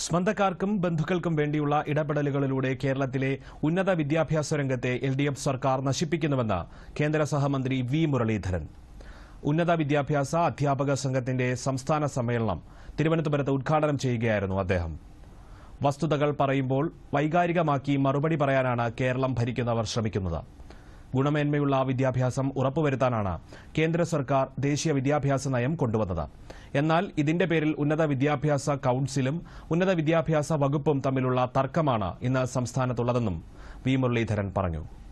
സ്വന്തക്കാർക്കും ബന്ധുക്കൾക്കും വേണ്ടിയുള്ള ഇടപെടലുകളിലൂടെ കേരളത്തിലെ ഉന്നത വിദ്യാഭ്യാസ രംഗത്തെ എൽ ഡി എഫ് സർക്കാർ നശിപ്പിക്കുന്നുവെന്ന് കേന്ദ്ര സഹമന്ത്രി വി മുരളീധരൻ ഉന്നത വിദ്യാഭ്യാസ അധ്യാപക സംഘത്തിന്റെ സംസ്ഥാന സമ്മേളനം തിരുവനന്തപുരത്ത് ഉദ്ഘാടനം ചെയ്യുകയായിരുന്നു അദ്ദേഹം വസ്തുതകൾ പറയുമ്പോൾ വൈകാരികമാക്കി മറുപടി പറയാനാണ് കേരളം ഭരിക്കുന്നവർ ശ്രമിക്കുന്നത് ഗുണമേന്മയുള്ള വിദ്യാഭ്യാസം ഉറപ്പുവരുത്താനാണ് കേന്ദ്ര സർക്കാർ ദേശീയ വിദ്യാഭ്യാസ നയം കൊണ്ടുവന്നത് എന്നാൽ ഇതിന്റെ പേരിൽ ഉന്നത വിദ്യാഭ്യാസ കൌൺസിലും ഉന്നത വിദ്യാഭ്യാസ വകുപ്പും തമ്മിലുള്ള തർക്കമാണ് ഇന്ന് സംസ്ഥാനത്തുള്ളതെന്നും വി മുരളീധരൻ പറഞ്ഞു